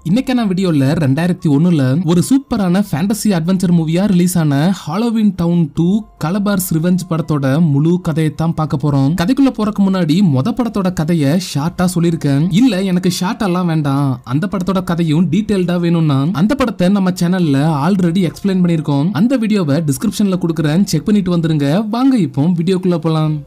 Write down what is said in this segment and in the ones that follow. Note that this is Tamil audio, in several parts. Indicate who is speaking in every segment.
Speaker 1: இன்னைக்கான வீடியோல ரெண்டாயிரத்தி ஒண்ணுல ஒரு சூப்பரான ஃபேண்டசி அட்வென்ச்சர் மூவியா ரிலீஸ் ஆன Halloween town two Kalabar's revenge படத்தோட முழு கதையை தான் பார்க்க போறோம் கதைக்குள்ள போறதுக்கு முன்னாடி மொத படத்தோட கதையை ஷார்ட்டா சொல்லியிருக்கேன் இல்ல எனக்கு ஷார்ட் எல்லாம் வேண்டாம் அந்த படத்தோட கதையும் டீடைல்டா வேணும்னா அந்த படத்தை நம்ம சேனல்ல ஆல்ரெடி எக்ஸ்பிளைன் பண்ணியிருக்கோம் அந்த வீடியோவை டிஸ்கிரிப்ஷன்ல கொடுக்குறேன் செக் பண்ணிட்டு வந்துருங்க வாங்க இப்போ வீடியோக்குள்ள போலாம்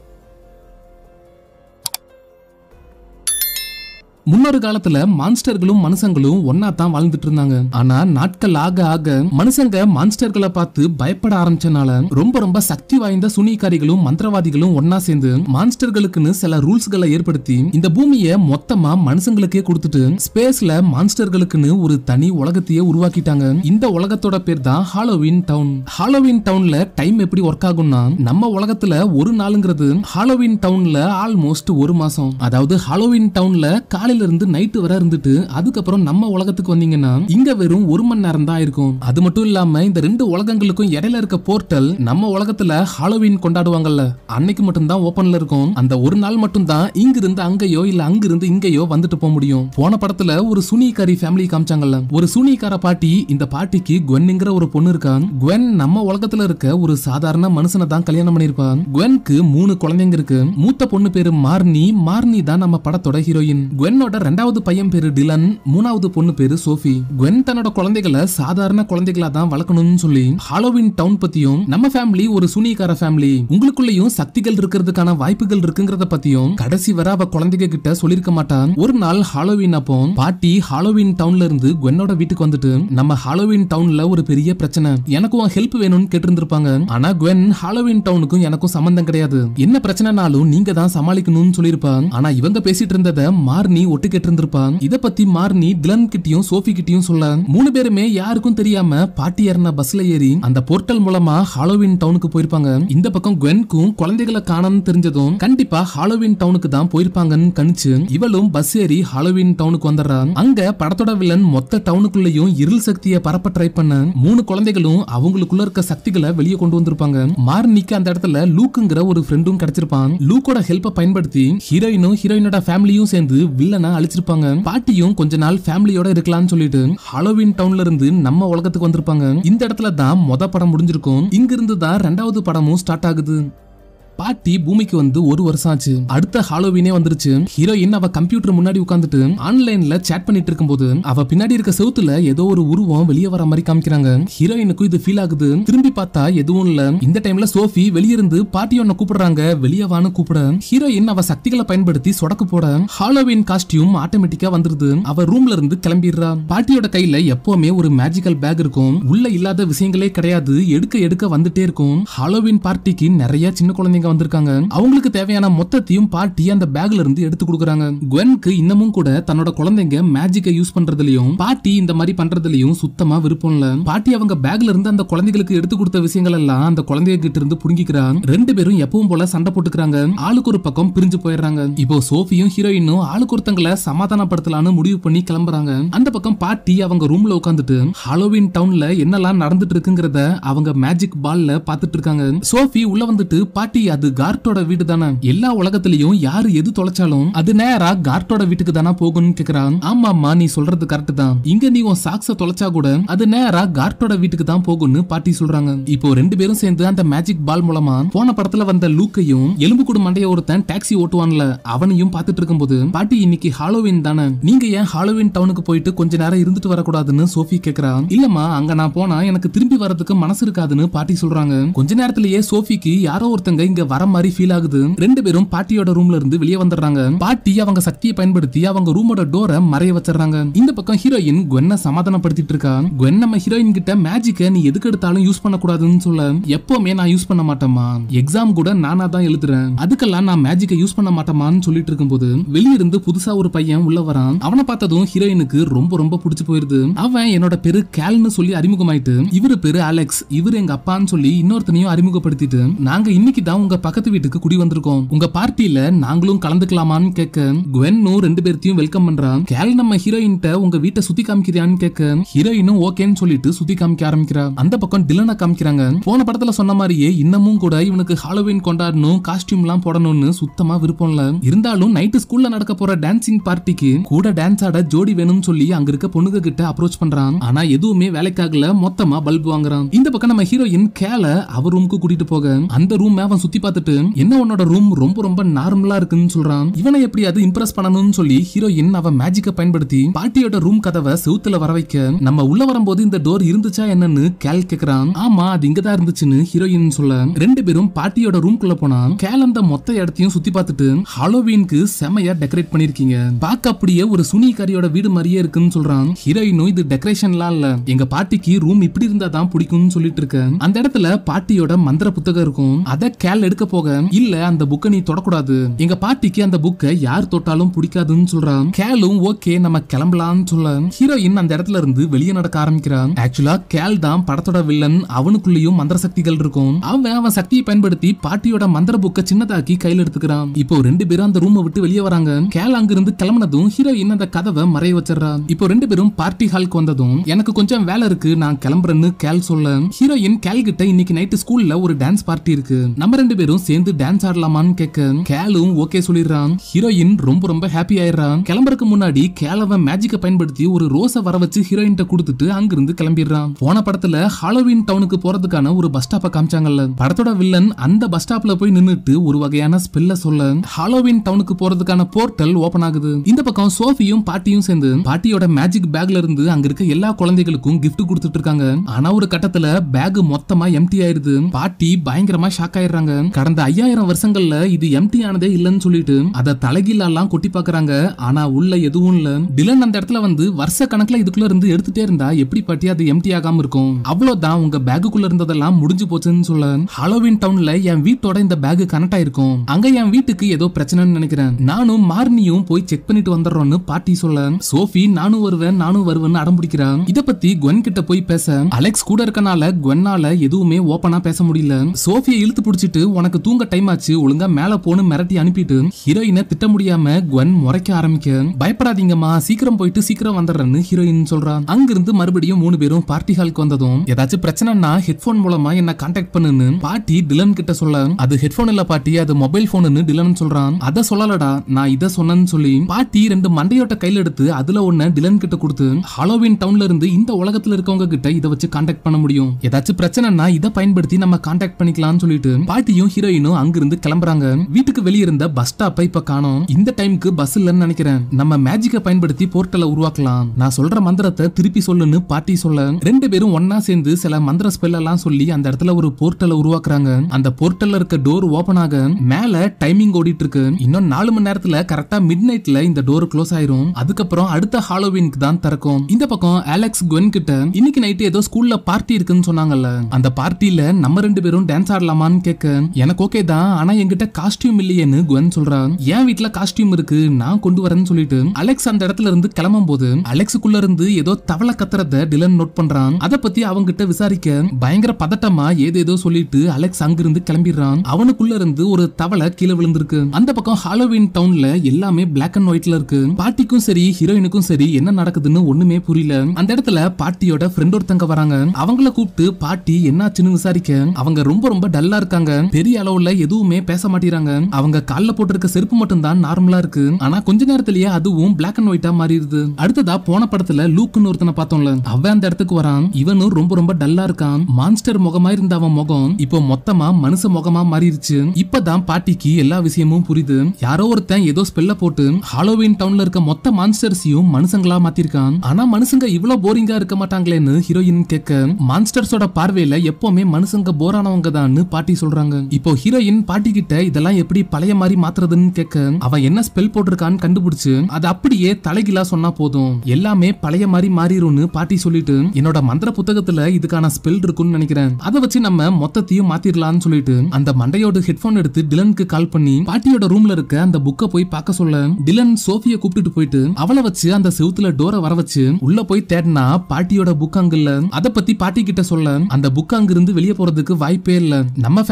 Speaker 1: முன்னொரு காலத்துல மான்ஸ்டர்களும் மனுஷங்களும் ஒன்னா தான் வாழ்ந்துட்டு இருந்தாங்க ஆனா நாட்கள் ஆக ஆக மனுஷங்க மான்ஸ்டர்களை பார்த்து பயப்பட ஆரம்பிச்சனால ரொம்ப ரொம்ப சக்தி வாய்ந்த சுனிகாரிகளும் மந்திரவாதிகளும் ஒன்னா சேர்ந்து மான்ஸ்டர்களுக்குன்னு சில ரூல்ஸ்களை ஏற்படுத்தி இந்த பூமியை மொத்தமா மனுஷங்களுக்கே கொடுத்துட்டு ஸ்பேஸ்ல மான்ஸ்டர்களுக்குன்னு ஒரு தனி உலகத்தையே உருவாக்கிட்டாங்க இந்த உலகத்தோட பேர் தான் ஹாலோவின் டவுன் ஹாலோவின் டவுன்ல டைம் எப்படி ஒர்க் ஆகும்னா நம்ம உலகத்துல ஒரு நாளுங்கிறது ஹாலோவின் டவுன்ல ஆல்மோஸ்ட் ஒரு மாசம் அதாவது ஹாலோவின் டவுன்ல காலையில இருந்து நைட்டு வரை இருந்துட்டு அதுக்கப்புறம் நம்ம உலகத்துக்கு வந்தீங்கன்னா இங்க வெறும் ஒரு மணி நேரம் தான் இருக்கும் அது மட்டும் இல்லாம இந்த ரெண்டு உலகங்களுக்கும் இடையில இருக்க போர்ட்டல் நம்ம உலகத்துல ஹாலோவின் கொண்டாடுவாங்கல்ல அன்னைக்கு மட்டும் தான் ஓபன்ல இருக்கும் அந்த ஒரு நாள் மட்டும் தான் இங்க இருந்து அங்கேயோ இல்ல அங்க இருந்து இங்கேயோ வந்துட்டு போக முடியும் போன படத்துல ஒரு சுனிகாரி ஃபேமிலி காமிச்சாங்கல்ல ஒரு சுனிகார பாட்டி இந்த பாட்டிக்கு குவென்ங்கிற ஒரு பொண்ணு இருக்கான் குவென் நம்ம உலகத்துல இருக்க ஒரு சாதாரண மனுஷனை தான் கல்யாணம் பண்ணிருப்பான் குவென்க்கு மூணு குழந்தைங்க இருக்கு மூத்த பொண்ணு பேரு மார்னி மார்னி தான் நம்ம படத்தோட ஹீரோயின் குவென்னோட ரெண்டாவது பையன் பேரு டிலன் மூணாவது பொண்ணு பேரு சோஃபி குவென் தன்னோட குழந்தைகளை சாதாரண குழந்தைகளா தான் வளர்க்கணும்னு சொல்லி ஹாலோவின் டவுன் பத்தியும் நம்ம ஃபேமிலி ஒரு சுனிகார ஃபேமிலி உங்களுக்குள்ளயும் சக்திகள் இருக்கிறதுக்கான வாய்ப்புகள் இருக்குங்கிறத பத்தியும் கடைசி வரை அவ குழந்தைங்க கிட்ட சொல்லிருக்க மாட்டான் ஒரு நாள் ஹாலோவின் அப்போ பாட்டி ஹாலோவின் டவுன்ல இருந்து குவென்னோட வீட்டுக்கு வந்துட்டு நம்ம ஹாலோவின் டவுன்ல ஒரு பெரிய பிரச்சனை எனக்கும் ஹெல்ப் வேணும்னு கேட்டிருந்திருப்பாங்க ஆனா குவென் ஹாலோவின் டவுனுக்கும் எனக்கும் சம்பந்தம் கிடையாது என்ன பிரச்சனைனாலும் நீங்க தான் சமாளிக்கணும்னு சொல்லியிருப்பாங்க ஆனா இவங்க பேசிட்டு இருந்தத மார்னி ஒட்டு கேட்டு இருந்திருப்பாங்க இத பத்தி மார்னி டிலன் கிட்டயும் சோஃபி கிட்டயும் சொல்ல மூணு பேருமே யாருக்கும் தெரியாம பாட்டி ஏறின பஸ்ல ஏறி அந்த போர்ட்டல் மூலமா ஹாலோவின் டவுனுக்கு போயிருப்பாங்க இந்த பக்கம் குவென்க்கும் குழந்தைகளை காணோம்னு தெரிஞ்சதும் கண்டிப்பா ஹாலோவின் டவுனுக்கு தான் போயிருப்பாங்கன்னு கணிச்சு இவளும் பஸ் ஏறி ஹாலோவின் டவுனுக்கு வந்துடுறான் அங்க படத்தோட வில்லன் மொத்த டவுனுக்குள்ளயும் இருள் சக்தியை பரப்ப ட்ரை பண்ண மூணு குழந்தைகளும் அவங்களுக்குள்ள இருக்க சக்திகளை வெளியே கொண்டு வந்திருப்பாங்க மார்னிக்கு அந்த இடத்துல லூக்குங்கிற ஒரு ஃப்ரெண்டும் கிடைச்சிருப்பான் லூக்கோட ஹெல்ப்பை பயன்படுத்தி ஹீரோயினும் ஹீரோயினோட ஃபேமிலியும் சேர்ந்து வில்லனை அழிச்சிருப்பாங்க பாட்டியும் கொஞ்ச நாள் ஃபேமிலியோட இருக்கலாம்னு சொல்லிட்டு ஹாலோவின் டவுன்ல இருந்து நம்ம உலகத்துக்கு வந்திருப்பாங்க இந்த இடத்துல தான் மொத படம் முடிஞ்சிருக்கும் இங்கிருந்து தான் ரெண்டாவது படமும் ஸ்டார்ட் ஆகுது பாட்டி பூமிக்கு வந்து ஒரு வருஷம் ஆச்சு அடுத்த ஹாலோவினே வந்துருச்சு ஹீரோயின் அவ கம்ப்யூட்டர் முன்னாடி உட்காந்துட்டு ஆன்லைன்ல சேட் பண்ணிட்டு இருக்கும்போது அவ பின்னாடி இருக்க செவுத்துல ஏதோ ஒரு உருவம் வெளியே வர மாதிரி காமிக்கிறாங்க ஹீரோயினுக்கும் இது ஃபீல் ஆகுது திரும்பி பார்த்தா எதுவும் இல்ல இந்த டைம்ல சோஃபி வெளியிருந்து பாட்டி ஒன்ன கூப்பிடுறாங்க வெளியே வான்னு கூப்பிட ஹீரோயின் அவ சக்திகளை பயன்படுத்தி சொடக்கு போட ஹாலோவின் காஸ்டியூம் ஆட்டோமேட்டிக்கா வந்துருது அவ ரூம்ல இருந்து கிளம்பிடுறா பாட்டியோட கையில எப்பவுமே ஒரு மேஜிக்கல் பேக் இருக்கும் உள்ள இல்லாத விஷயங்களே கிடையாது எடுக்க எடுக்க வந்துட்டே இருக்கும் ஹாலோவின் பார்ட்டிக்கு நிறைய சின்ன குழந்தைங்க வந்திருக்காங்க அவங்களுக்கு தேவையான மொத்தத்தையும் பாட்டி அந்த பேக்ல இருந்து எடுத்து கொடுக்குறாங்க குவென்க்கு இன்னமும் கூட தன்னோட குழந்தைங்க மேஜிக்கை யூஸ் பண்றதுலயும் பாட்டி இந்த மாதிரி பண்றதுலயும் சுத்தமா விருப்பம் இல்ல பாட்டி அவங்க பேக்ல இருந்து அந்த குழந்தைகளுக்கு எடுத்து கொடுத்த விஷயங்கள் எல்லாம் அந்த குழந்தைங்க கிட்ட இருந்து புடுங்கிக்கிறாங்க ரெண்டு பேரும் எப்பவும் போல சண்டை போட்டுக்கிறாங்க ஆளுக்கு ஒரு பக்கம் பிரிஞ்சு போயிடுறாங்க இப்போ சோஃபியும் ஹீரோயினும் ஆளுக்கு ஒருத்தங்களை சமாதானப்படுத்தலாம்னு முடிவு பண்ணி கிளம்புறாங்க அந்த பக்கம் பாட்டி அவங்க ரூம்ல உட்காந்துட்டு ஹாலோவின் டவுன்ல என்னெல்லாம் நடந்துட்டு இருக்குங்கிறத அவங்க மேஜிக் பால்ல பாத்துட்டு இருக்காங்க சோஃபி உள்ள வந்துட்டு பாட்டி அது கார்ட்டோட வீடு தானே எல்லா உலகத்திலயும் யாரு எது தொலைச்சாலும் அது நேரா கார்ட்டோட வீட்டுக்கு தானே போகணும்னு கேக்குறான் ஆமாமா நீ சொல்றது கரெக்ட் தான் இங்க நீ உன் சாக்ஸ தொலைச்சா கூட அது நேரா கார்ட்டோட வீட்டுக்கு தான் போகும்னு பாட்டி சொல்றாங்க இப்போ ரெண்டு பேரும் சேர்ந்து அந்த மேஜிக் பால் மூலமா போன படத்துல வந்த லூக்கையும் எலும்பு கூடு மண்டைய ஒருத்தன் டாக்ஸி ஓட்டுவான்ல அவனையும் பாத்துட்டு இருக்கும்போது பாட்டி இன்னைக்கு ஹாலோவின் தானே நீங்க ஏன் ஹாலோவின் டவுனுக்கு போயிட்டு கொஞ்ச நேரம் இருந்துட்டு வரக்கூடாதுன்னு சோஃபி கேக்குறா இல்லம்மா அங்க நான் போனா எனக்கு திரும்பி வரதுக்கு மனசு இருக்காதுன்னு பாட்டி சொல்றாங்க கொஞ்ச நேரத்திலேயே சோஃபிக்கு யாரோ ஒருத்தங்க இங்க வர மாதிரி ஃபீல் ஆகுது ரெண்டு பேரும் பாட்டியோட ரூம்ல இருந்து வெளியே வந்துடுறாங்க பாட்டி அவங்க சக்தியை பயன்படுத்தி அவங்க ரூமோட டோரை மறைய வச்சிடுறாங்க இந்த பக்கம் ஹீரோயின் குவென்ன சமாதானப்படுத்திட்டு இருக்கா குவென் நம்ம ஹீரோயின் கிட்ட மேஜிக்க நீ எதுக்கு எடுத்தாலும் யூஸ் பண்ணக்கூடாதுன்னு சொல்ல எப்பவுமே நான் யூஸ் பண்ண மாட்டேமா எக்ஸாம் கூட நானா தான் எழுதுறேன் அதுக்கெல்லாம் நான் மேஜிக்கை யூஸ் பண்ண மாட்டேமான்னு சொல்லிட்டு இருக்கும்போது வெளியிருந்து புதுசா ஒரு பையன் உள்ள வரான் அவனை பார்த்ததும் ஹீரோயினுக்கு ரொம்ப ரொம்ப பிடிச்சு போயிருது அவன் என்னோட பேரு கேல்னு சொல்லி அறிமுகமாயிட்டு இவரு பேரு அலெக்ஸ் இவரு எங்க அப்பான்னு சொல்லி இன்னொருத்தனையும் அறிமுகப்படுத்திட்டு நாங்க இன்னைக்கு தான் உங்க பக்கத்து வீட்டுக்கு குடி வந்திருக்கோம் உங்க பார்ட்டியில நாங்களும் கலந்துக்கலாமான்னு கேட்க குவென்னும் ரெண்டு பேர்த்தையும் வெல்கம் பண்றான் கேல் நம்ம ஹீரோயின்ட்ட உங்க வீட்டை சுத்தி காமிக்கிறியான்னு கேட்க ஹீரோயினும் ஓகேன்னு சொல்லிட்டு சுத்தி காமிக்க ஆரம்பிக்கிறா அந்த பக்கம் டிலனை காமிக்கிறாங்க போன படத்துல சொன்ன மாதிரியே இன்னமும் கூட இவனுக்கு ஹாலோவின் கொண்டாடணும் காஸ்டியூம் எல்லாம் போடணும்னு சுத்தமா விருப்பம் இல்ல இருந்தாலும் நைட்டு ஸ்கூல்ல நடக்க போற டான்சிங் பார்ட்டிக்கு கூட டான்ஸ் ஆட ஜோடி வேணும்னு சொல்லி அங்க இருக்க பொண்ணுங்க கிட்ட அப்ரோச் பண்றான் ஆனா எதுவுமே வேலைக்காகல மொத்தமா பல்ப் வாங்குறான் இந்த பக்கம் நம்ம ஹீரோயின் கேல அவர் ரூமுக்கு கூட்டிட்டு போக அந்த ரூம் அவன் சுத்தி பார்த்துட்டு என்ன உன்னோட ரூம் ரொம்ப ரொம்ப நார்மலா இருக்குன்னு சொல்றான் இவனை எப்படியாவது இம்ப்ரெஸ் பண்ணணும்னு சொல்லி ஹீரோயின் அவன் மேஜிக்க பயன்படுத்தி பாட்டியோட ரூம் கதவை செவுத்துல வர வைக்க நம்ம உள்ள வரும்போது இந்த டோர் இருந்துச்சா என்னன்னு கேல் கேக்குறான் ஆமா அது இங்கதான் இருந்துச்சுன்னு ஹீரோயின் சொல்ல ரெண்டு பேரும் பாட்டியோட ரூம்குள்ள போனா கேல் அந்த மொத்த இடத்தையும் சுத்தி பார்த்துட்டு ஹாலோவீனுக்கு செமையா டெக்கரேட் பண்ணிருக்கீங்க பார்க்க அப்படியே ஒரு சுனிகாரியோட வீடு மாதிரியே இருக்குன்னு சொல்றான் ஹீரோயினும் இது டெக்கரேஷன்லாம் இல்ல எங்க பாட்டிக்கு ரூம் இப்படி இருந்தா தான் பிடிக்கும்னு சொல்லிட்டு இருக்க அந்த இடத்துல பாட்டியோட மந்திர புத்தகம் இருக்கும் அத கேல் எடுக்க போக இல்ல அந்த புக்கை நீ தொடக்கூடாது எங்க பாட்டிக்கு அந்த புக்கை யார் தொட்டாலும் பிடிக்காதுன்னு சொல்றான் கேலும் ஓகே நம்ம கிளம்பலாம்னு சொல்ல ஹீரோயின் அந்த இடத்துல இருந்து வெளியே நடக்க ஆரம்பிக்கிறான் ஆக்சுவலா கேல் தான் படத்தோட வில்லன் அவனுக்குள்ளேயும் மந்திர சக்திகள் இருக்கும் அவன் அவன் சக்தியை பயன்படுத்தி பாட்டியோட மந்திர புக்கை சின்னதாக்கி கையில எடுத்துக்கிறான் இப்போ ரெண்டு பேரும் அந்த ரூமை விட்டு வெளியே வராங்க கேல் அங்கிருந்து கிளம்பினதும் ஹீரோயின் அந்த கதவை மறைய வச்சிடறா இப்போ ரெண்டு பேரும் பார்ட்டி ஹாலுக்கு வந்ததும் எனக்கு கொஞ்சம் வேலை இருக்கு நான் கிளம்புறேன்னு கேல் சொல்ல ஹீரோயின் கேல் கிட்ட இன்னைக்கு நைட்டு ஸ்கூல்ல ஒரு டான்ஸ் பார்ட்டி இருக்கு நம்ம ரெண்டு பேரும் சேர்ந்து டான்ஸ் ஆடலாமான்னு கேட்க கேலும் ஓகே சொல்லிடுறான் ஹீரோயின் ரொம்ப ரொம்ப ஹாப்பி ஆயிடுறான் கிளம்புறதுக்கு முன்னாடி கேல் அவன் மேஜிக்கை பயன்படுத்தி ஒரு ரோஸை வர வச்சு ஹீரோயின்ட்ட கொடுத்துட்டு அங்கிருந்து கிளம்பிடுறான் போன படத்துல ஹாலோவின் டவுனுக்கு போறதுக்கான ஒரு பஸ் ஸ்டாப்பை காமிச்சாங்கல்ல படத்தோட வில்லன் அந்த பஸ் ஸ்டாப்ல போய் நின்னுட்டு ஒரு வகையான ஸ்பெல்ல சொல்ல ஹாலோவின் டவுனுக்கு போறதுக்கான போர்ட்டல் ஓபன் ஆகுது இந்த பக்கம் சோஃபியும் பாட்டியும் சேர்ந்து பாட்டியோட மேஜிக் பேக்ல இருந்து அங்க இருக்க எல்லா குழந்தைகளுக்கும் gift கொடுத்துட்டு இருக்காங்க ஆனா ஒரு கட்டத்துல பேக் மொத்தமா எம்டி ஆயிருது பாட்டி பயங்கரமா ஷாக் ஆயிடுறாங்க கடந்த ஐயாயிரம் வருஷங்கள்ல இது எம்டி ஆனதே இல்லைன்னு சொல்லிட்டு அத தலைகீழெல்லாம் கொட்டி பாக்குறாங்க ஆனா உள்ள எதுவும் இல்ல டிலன் அந்த இடத்துல வந்து வருஷ கணக்குல இதுக்குள்ள இருந்து எடுத்துட்டே இருந்தா எப்படி பாட்டி அது எம்டி ஆகாம இருக்கும் அவ்வளவுதான் உங்க பேக்குக்குள்ள இருந்ததெல்லாம் முடிஞ்சு போச்சுன்னு சொல்ல ஹாலோவின் டவுன்ல என் வீட்டோட இந்த பேக் கனெக்ட் ஆயிருக்கும் அங்க என் வீட்டுக்கு ஏதோ பிரச்சனைன்னு நினைக்கிறேன் நானும் மார்னியும் போய் செக் பண்ணிட்டு வந்துடுறோம்னு பாட்டி சொல்ல சோஃபி நானும் வருவேன் நானும் வருவேன்னு அடம் பிடிக்கிறான் இத பத்தி குவன் கிட்ட போய் பேச அலெக்ஸ் கூட இருக்கனால குவன்னால எதுவுமே ஓப்பனா பேச முடியல சோஃபியை இழுத்து பிடிச்சிட்டு உனக்கு தூங்க டைம் ஆச்சு ஒழுங்கா மேல போன்னு மிரட்டி அனுப்பிட்டு ஹீரோயினை திட்ட முடியாம குவன் முறைக்க ஆரம்பிக்க பயப்படாதீங்கம்மா சீக்கிரம் போயிட்டு சீக்கிரம் வந்துடுறேன்னு ஹீரோயின் சொல்றான் அங்கிருந்து மறுபடியும் மூணு பேரும் பார்ட்டி ஹாலுக்கு வந்ததும் ஏதாச்சும் பிரச்சனைனா ஹெட்போன் மூலமா என்ன கான்டாக்ட் பண்ணுன்னு பாட்டி டிலன் கிட்ட சொல்ல அது ஹெட்போன் இல்ல பாட்டி அது மொபைல் போன்னு டிலன் சொல்றான் அத சொல்லலடா நான் இத சொன்னேன்னு சொல்லி பாட்டி ரெண்டு மண்டையோட்ட கையில எடுத்து அதுல ஒண்ணு டிலன் கிட்ட கொடுத்து ஹாலோவின் டவுன்ல இருந்து இந்த உலகத்துல இருக்கவங்க கிட்ட இத வச்சு கான்டாக்ட் பண்ண முடியும் ஏதாச்சும் பிரச்சனைனா இத பயன்படுத்தி நம்ம கான்டாக்ட் பண்ணிக்கலாம்னு சொல்லிட்டு பாட்டியும் ஹீரோயினும் அங்கிருந்து கிளம்புறாங்க வீட்டுக்கு வெளிய இருந்த பஸ் ஸ்டாப்பை இப்ப காணோம் இந்த டைம்க்கு பஸ் இல்லைன்னு நினைக்கிறேன் நம்ம மேஜிக்கை பயன்படுத்தி போர்ட்டலை உருவாக்கலாம் நான் சொல்ற மந்திரத்தை திருப்பி சொல்லுன்னு பாட்டி சொல்ல ரெண்டு பேரும் ஒன்னா சேர்ந்து சில மந்திர ஸ்பெல் எல்லாம் சொல்லி அந்த இடத்துல ஒரு போர்ட்டலை உருவாக்குறாங்க அந்த போர்ட்டல்ல இருக்க டோர் ஓபன் ஆக மேல டைமிங் ஓடிட்டு இருக்கு இன்னும் நாலு மணி நேரத்துல கரெக்டா மிட் நைட்ல இந்த டோர் க்ளோஸ் ஆயிரும் அதுக்கப்புறம் அடுத்த ஹாலோவினுக்கு தான் திறக்கும் இந்த பக்கம் அலெக்ஸ் குவன் கிட்ட இன்னைக்கு நைட்டு ஏதோ ஸ்கூல்ல பார்ட்டி இருக்குன்னு சொன்னாங்கல்ல அந்த பார்ட்டில நம்ம ரெண்டு பேரும் டான்ஸ் ஆடலாமான்னு கேட்க எனக்கு ஓகே தான் ஆனா என்கிட்ட காஸ்டியூம் இல்லையேன்னு குவன் சொல்றான் என் வீட்ல காஸ்டியூம் இருக்கு நான் கொண்டு வரேன்னு சொல்லிட்டு அலெக்ஸ் அந்த இடத்துல இருந்து கிளம்பும் போது அலெக்ஸுக்குள்ள இருந்து ஏதோ தவளை கத்துறத டிலன் நோட் பண்றான் அத பத்தி அவங்கிட்ட விசாரிக்க பயங்கர பதட்டமா ஏதேதோ சொல்லிட்டு அலெக்ஸ் அங்கிருந்து கிளம்பிடுறான் அவனுக்குள்ள இருந்து ஒரு தவளை கீழே விழுந்திருக்கு அந்த பக்கம் ஹாலோவின் டவுன்ல எல்லாமே பிளாக் அண்ட் ஒயிட்ல இருக்கு பாட்டிக்கும் சரி ஹீரோயினுக்கும் சரி என்ன நடக்குதுன்னு ஒண்ணுமே புரியல அந்த இடத்துல பாட்டியோட ஃப்ரெண்ட் ஒருத்தங்க வராங்க அவங்கள கூப்பிட்டு பாட்டி என்னாச்சுன்னு விசாரிக்க அவங்க ரொம்ப ரொம்ப டல்லா இருக்காங்க பெரிய அளவுல எதுவுமே பேச மாட்டேறாங்க அவங்க கால்ல போட்டிருக்க செருப்பு மட்டும் தான் நார்மலா இருக்கு ஆனா கொஞ்ச நேரத்திலேயே அதுவும் பிளாக் அண்ட் ஒயிட்டா மாறிடுது அடுத்ததா போன படத்துல லூக்குன்னு ஒருத்தனை பார்த்தோம்ல அவன் அந்த இடத்துக்கு வரான் இவனும் ரொம்ப ரொம்ப டல்லா இருக்கான் மான்ஸ்டர் முகமா இருந்த அவன் முகம் இப்போ மொத்தமா மனுஷ முகமா மாறிடுச்சு இப்பதான் பாட்டிக்கு எல்லா விஷயமும் புரியுது யாரோ ஒருத்தன் ஏதோ ஸ்பெல்ல போட்டு ஹாலோவின் டவுன்ல இருக்க மொத்த மான்ஸ்டர்ஸையும் மனுஷங்களா மாத்திருக்கான் ஆனா மனுஷங்க இவ்வளவு போரிங்கா இருக்க மாட்டாங்களேன்னு ஹீரோயின் கேட்க மான்ஸ்டர்ஸோட பார்வையில எப்பவுமே மனுஷங்க போரானவங்க தான் பாட்டி சொல்றாங்க இப்போ ஹீரோயின் பாட்டி கிட்ட இதெல்லாம் எப்படி பழைய மாதிரி மாத்துறதுன்னு கேட்க அவன் என்ன ஸ்பெல் போட்டிருக்கான்னு கண்டுபிடிச்சு அது அப்படியே தலைகீழா சொன்னா போதும் எல்லாமே பழைய மாதிரி மாறிடும்னு பாட்டி சொல்லிட்டு என்னோட மந்திர புத்தகத்துல இதுக்கான ஸ்பெல் இருக்கும்னு நினைக்கிறேன் அதை வச்சு நம்ம மொத்தத்தையும் மாத்திரலாம்னு சொல்லிட்டு அந்த மண்டையோட ஹெட்போன் எடுத்து டிலனுக்கு கால் பண்ணி பாட்டியோட ரூம்ல இருக்க அந்த புக்கை போய் பார்க்க சொல்ல டிலன் சோஃபிய கூப்பிட்டுட்டு போயிட்டு அவளை வச்சு அந்த செவுத்துல டோரை வர வச்சு உள்ள போய் தேடினா பாட்டியோட புக் அங்க இல்ல அத பத்தி பாட்டி கிட்ட சொல்ல அந்த புக் அங்கிருந்து வெளியே போறதுக்கு வாய்ப்பே இல்ல நம்ம ஃபேமிலியை தவிர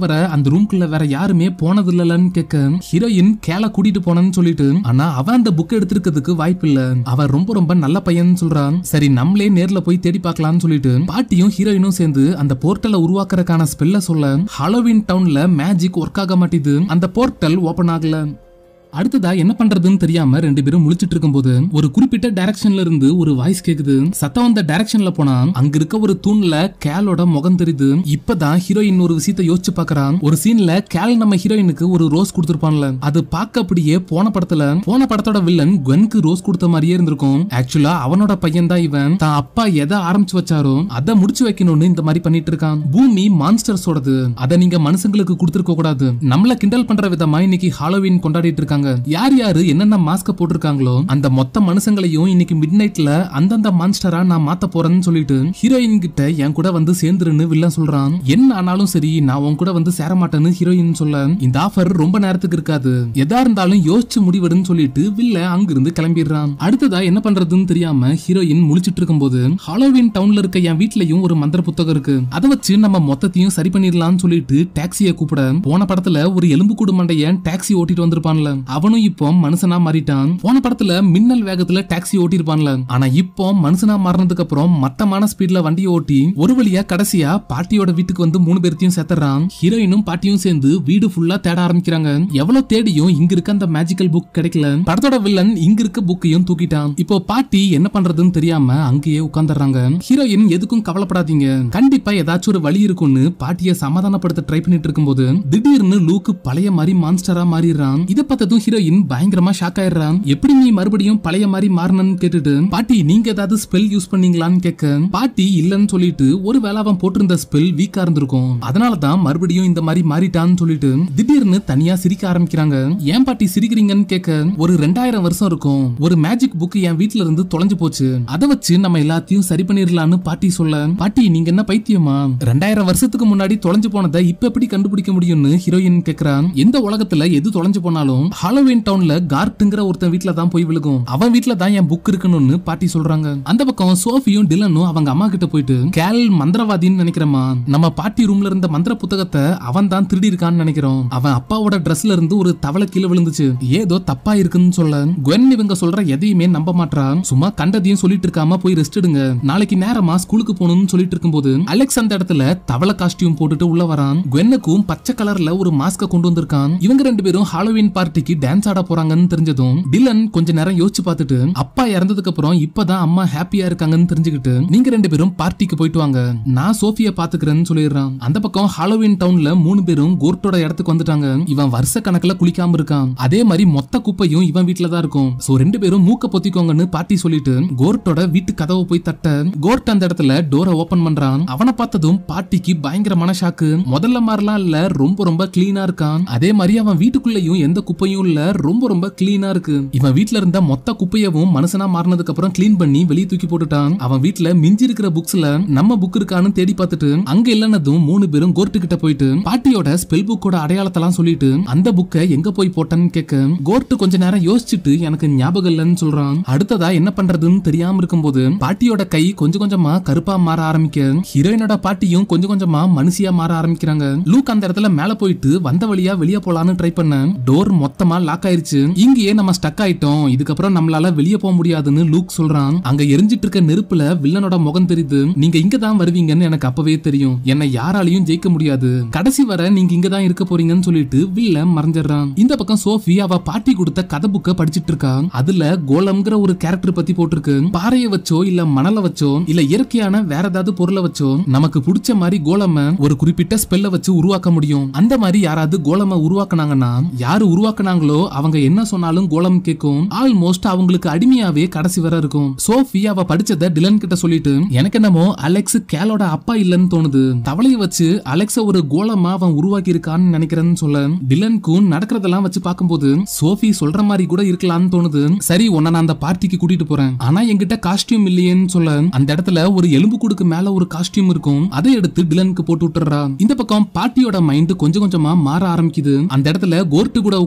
Speaker 1: தவிர அந்த ரூம்குள்ள வேற யாருமே போனது இல்லலன்னு கேட்க ஹீரோயின் கேல கூட்டிட்டு போனேன்னு சொல்லிட்டு ஆனா அவன் அந்த புக் எடுத்திருக்கிறதுக்கு வாய்ப்பு இல்ல அவன் ரொம்ப ரொம்ப நல்ல பையன் சொல்றான் சரி நம்மளே நேர்ல போய் தேடி பார்க்கலாம்னு சொல்லிட்டு பாட்டியும் ஹீரோயினும் சேர்ந்து அந்த போர்ட்டலை உருவாக்குறதுக்கான ஸ்பெல்ல சொல்ல ஹாலோவின் டவுன்ல மேஜிக் ஒர்க் ஆக மாட்டேது அந்த போர்ட்டல் ஓபன் ஆகல அடுத்ததா என்ன பண்றதுன்னு தெரியாம ரெண்டு பேரும் முழிச்சிட்டு இருக்கும்போது ஒரு குறிப்பிட்ட டைரக்ஷன்ல இருந்து ஒரு வாய்ஸ் கேக்குது சத்தம் வந்த டைரக்ஷன்ல போனா அங்க இருக்க ஒரு தூண்ல கேலோட முகம் தெரியுது இப்பதான் ஹீரோயின் ஒரு விஷயத்த யோசிச்சு பாக்குறான் ஒரு சீன்ல கேல் நம்ம ஹீரோயினுக்கு ஒரு ரோஸ் கொடுத்திருப்பான்ல அது பார்க்க அப்படியே போன படத்துல போன படத்தோட வில்லன் குவென்க்கு ரோஸ் கொடுத்த மாதிரியே இருந்திருக்கும் ஆக்சுவலா அவனோட பையன் தான் இவன் தான் அப்பா எதை ஆரம்பிச்சு வச்சாரோ அதை முடிச்சு வைக்கணும்னு இந்த மாதிரி பண்ணிட்டு இருக்கான் பூமி மான்ஸ்டர்ஸோடது அதை நீங்க மனுஷங்களுக்கு கொடுத்துருக்க கூடாது நம்மள கிண்டல் பண்ற விதமா இன்னைக்கு ஹாலோவின் கொண்டாடிட்டு இருக்காங்க யார் யாரு என்னென்ன மாஸ்க போட்டிருக்காங்களோ அந்த மொத்த மனுஷங்களையும் இன்னைக்கு மிட் நைட்ல அந்தந்த மான்ஸ்டரா நான் மாத்த போறேன்னு சொல்லிட்டு ஹீரோயின் கிட்ட என் கூட வந்து சேர்ந்துருன்னு வில்லன் சொல்றான் என்ன ஆனாலும் சரி நான் உன் கூட வந்து சேர மாட்டேன்னு ஹீரோயின் சொல்ல இந்த ஆஃபர் ரொம்ப நேரத்துக்கு இருக்காது எதா இருந்தாலும் யோசிச்சு முடிவெடுன்னு சொல்லிட்டு வில்ல அங்கிருந்து கிளம்பிடுறான் அடுத்ததா என்ன பண்றதுன்னு தெரியாம ஹீரோயின் முழிச்சிட்டு இருக்கும்போது ஹாலோவின் டவுன்ல இருக்க என் வீட்லயும் ஒரு மந்திர புத்தகம் இருக்கு அதை வச்சு நம்ம மொத்தத்தையும் சரி பண்ணிடலாம்னு சொல்லிட்டு டாக்ஸியை கூப்பிட போன படத்துல ஒரு எலும்பு கூடு மண்டையன் டாக்ஸி ஓட்டிட்டு வந்திருப்பான்ல அவனும் இப்போ மனுஷனா மாறிட்டான் போன படத்துல மின்னல் வேகத்துல டாக்ஸி ஓட்டிருப்பான்ல ஆனா இப்போ மனுஷனா மாறினதுக்கு அப்புறம் மட்டமான ஸ்பீட்ல வண்டியை ஓட்டி ஒரு வழியா கடைசியா பாட்டியோட வீட்டுக்கு வந்து மூணு பேர்த்தையும் சேர்த்துறான் ஹீரோயினும் பாட்டியும் சேர்ந்து வீடு ஃபுல்லா தேட ஆரம்பிக்கிறாங்க எவ்வளவு தேடியும் இங்க இருக்க அந்த மேஜிக்கல் புக் கிடைக்கல படத்தோட வில்லன் இங்க இருக்க புக்கையும் தூக்கிட்டான் இப்போ பாட்டி என்ன பண்றதுன்னு தெரியாம அங்கேயே உட்கார்ந்துடுறாங்க ஹீரோயின் எதுக்கும் கவலைப்படாதீங்க கண்டிப்பா ஏதாச்சும் ஒரு வழி இருக்கும்னு பாட்டியை சமாதானப்படுத்த ட்ரை பண்ணிட்டு இருக்கும்போது திடீர்னு லூக்கு பழைய மாதிரி மான்ஸ்டரா மாறிடுறான் இத பார்த்ததும் ஹீரோயின் பயங்கரமா ஷாக் ஆயிடுறான் எப்படி நீ மறுபடியும் பழைய மாதிரி மாறினன்னு கேட்டுட்டு பாட்டி நீங்க ஏதாவது ஸ்பெல் யூஸ் பண்ணீங்களான்னு கேட்க பாட்டி இல்லன்னு சொல்லிட்டு ஒருவேளை அவன் போட்டிருந்த ஸ்பெல் வீக்கா இருந்திருக்கும் அதனாலதான் மறுபடியும் இந்த மாதிரி மாறிட்டான்னு சொல்லிட்டு திடீர்னு தனியா சிரிக்க ஆரம்பிக்கிறாங்க ஏன் பாட்டி சிரிக்கிறீங்கன்னு கேட்க ஒரு ரெண்டாயிரம் வருஷம் இருக்கும் ஒரு மேஜிக் புக் என் வீட்ல இருந்து தொலைஞ்சு போச்சு அதை வச்சு நம்ம எல்லாத்தையும் சரி பண்ணிடலாம்னு பாட்டி சொல்ல பாட்டி நீங்க என்ன பைத்தியமா ரெண்டாயிரம் வருஷத்துக்கு முன்னாடி தொலைஞ்சு போனதை இப்ப எப்படி கண்டுபிடிக்க முடியும்னு ஹீரோயின் கேக்குறான் எந்த உலகத்துல எது தொலைஞ்சு போனாலும் ஹாலோவின் டவுன்ல கார்ட்டுங்கிற ஒருத்தன் வீட்ல தான் போய் விழுகும் அவன் வீட்ல தான் என் புக் இருக்கணும்னு பாட்டி சொல்றாங்க அந்த பக்கம் சோஃபியும் டிலனும் அவங்க அம்மா கிட்ட போயிட்டு கேல் மந்திரவாதின்னு நினைக்கிறமா நம்ம பாட்டி ரூம்ல இருந்த மந்திர புத்தகத்தை அவன் தான் திருடி இருக்கான்னு நினைக்கிறோம் அவன் அப்பாவோட ட்ரெஸ்ல இருந்து ஒரு தவளை கீழே விழுந்துச்சு ஏதோ தப்பா இருக்குன்னு சொல்ல குவென் இவங்க சொல்ற எதையுமே நம்ப மாட்றா சும்மா கண்டதையும் சொல்லிட்டு இருக்காம போய் ரெஸ்ட் எடுங்க நாளைக்கு நேரமா ஸ்கூலுக்கு போகணும்னு சொல்லிட்டு இருக்கும்போது அலெக்ஸ் அந்த இடத்துல தவளை காஸ்டியூம் போட்டுட்டு உள்ள வரான் குவென்னுக்கும் பச்சை கலர்ல ஒரு மாஸ்க கொண்டு வந்திருக்கான் இவங்க ரெண்டு பேரும் ஹாலோவின் பார்ட்டிக்கு டான்ஸ் ஆட போறாங்கன்னு தெரிஞ்சதும் டிலன் கொஞ்ச நேரம் யோசிச்சு பார்த்துட்டு அப்பா இறந்ததுக்கு அப்புறம் இப்பதான் அம்மா ஹாப்பியா இருக்காங்கன்னு தெரிஞ்சுக்கிட்டு நீங்க ரெண்டு பேரும் பார்ட்டிக்கு போயிட்டு வாங்க நான் சோஃபியா பாத்துக்கிறேன்னு சொல்லிடுறான் அந்த பக்கம் ஹாலோவின் டவுன்ல மூணு பேரும் கோர்ட்டோட இடத்துக்கு வந்துட்டாங்க இவன் வருஷ கணக்குல குளிக்காம இருக்கான் அதே மாதிரி மொத்த குப்பையும் இவன் வீட்ல தான் இருக்கும் சோ ரெண்டு பேரும் மூக்க பொத்திக்கோங்கன்னு பாட்டி சொல்லிட்டு கோர்ட்டோட வீட்டு கதவை போய் தட்ட கோர்ட் அந்த இடத்துல டோரை ஓபன் பண்றான் அவனை பார்த்ததும் பாட்டிக்கு பயங்கரமான ஷாக்கு முதல்ல மாதிரிலாம் இல்ல ரொம்ப ரொம்ப கிளீனா இருக்கான் அதே மாதிரி அவன் வீட்டுக்குள்ளேயும் எந்த குப்பையும் இல்ல ரொம்ப ரொம்ப கிளீனா இருக்கு இவன் வீட்ல இருந்த மொத்த குப்பையவும் மனுஷனா மாறினதுக்கு அப்புறம் கிளீன் பண்ணி வெளியே தூக்கி போட்டுட்டான் அவன் வீட்ல மிஞ்சி இருக்கிற புக்ஸ்ல நம்ம புக் இருக்கான்னு தேடி பார்த்துட்டு அங்க இல்லைன்னதும் மூணு பேரும் கோர்ட்டு கிட்ட போயிட்டு பாட்டியோட ஸ்பெல் புக்கோட அடையாளத்தெல்லாம் சொல்லிட்டு அந்த புக்கை எங்க போய் போட்டேன்னு கேட்க கோர்ட்டு கொஞ்ச நேரம் யோசிச்சுட்டு எனக்கு ஞாபகம் இல்லைன்னு சொல்றான் அடுத்ததா என்ன பண்றதுன்னு தெரியாம இருக்கும்போது பாட்டியோட கை கொஞ்சம் கொஞ்சமா கருப்பா மாற ஆரம்பிக்க ஹீரோயினோட பாட்டியும் கொஞ்சம் கொஞ்சமா மனுஷியா மாற ஆரம்பிக்கிறாங்க லூக் அந்த இடத்துல மேல போயிட்டு வந்த வழியா வெளியே போலான்னு ட்ரை பண்ண டோர் மொத்தமா லாக் ஆயிருச்சு இங்கேயே நம்ம ஸ்டக் ஆயிட்டோம் இதுக்கப்புறம் நம்மளால வெளியே போக முடியாதுன்னு லூக் சொல்றான் அங்க எரிஞ்சிட்டு இருக்க நெருப்புல வில்லனோட முகம் தெரியுது நீங்க இங்க தான் வருவீங்கன்னு எனக்கு அப்பவே தெரியும் என்னை யாராலையும் ஜெயிக்க முடியாது கடைசி வரை நீங்க இங்க தான் இருக்க போறீங்கன்னு சொல்லிட்டு வில்ல மறைஞ்சிடுறான் இந்த பக்கம் சோஃபி அவ பாட்டி கொடுத்த கதை புக்க படிச்சிட்டு இருக்கா அதுல கோலம்ங்கிற ஒரு கேரக்டர் பத்தி போட்டிருக்கு பாறையை வச்சோ இல்ல மணலை வச்சோ இல்ல இயற்கையான வேற ஏதாவது பொருளை வச்சோ நமக்கு பிடிச்ச மாதிரி கோலம ஒரு குறிப்பிட்ட ஸ்பெல்ல வச்சு உருவாக்க முடியும் அந்த மாதிரி யாராவது கோலம உருவாக்குனாங்கன்னா யாரு உருவாக்குனாங்களோ அவங்க என்ன சொன்னாலும் கோலம் கேட்கும் ஆல்மோஸ்ட் அவங்களுக்கு அடிமையாவே கடைசி வரை இருக்கும் சோஃபி அவ படிச்சத டிலன் கிட்ட சொல்லிட்டு எனக்கு என்னமோ அலெக்ஸ் கேலோட அப்பா இல்லன்னு தோணுது தவளைய வச்சு அலெக்ஸ ஒரு கோலமா அவன் உருவாக்கி இருக்கான்னு நினைக்கிறேன்னு சொல்ல டிலனுக்கும் நடக்கிறதெல்லாம் வச்சு பார்க்கும்போது சோஃபி சொல்ற மாதிரி கூட இருக்கலாம்னு தோணுது சரி உன்னை நான் அந்த பார்ட்டிக்கு கூட்டிட்டு போறேன் ஆனா என்கிட்ட காஸ்டியூம் இல்லையேன்னு சொல்ல அந்த இடத்துல ஒரு எலும்பு கூடுக்கு மேல ஒரு காஸ்டியூம் இருக்கும் அதை எடுத்து டிலனுக்கு போட்டு விட்டுறா இந்த பக்கம் பாட்டியோட மைண்ட் கொஞ்சம் கொஞ்சமா மாற ஆரம்பிக்குது அந்த இடத்துல கோர்ட்டு கூட உட்கார்ந்து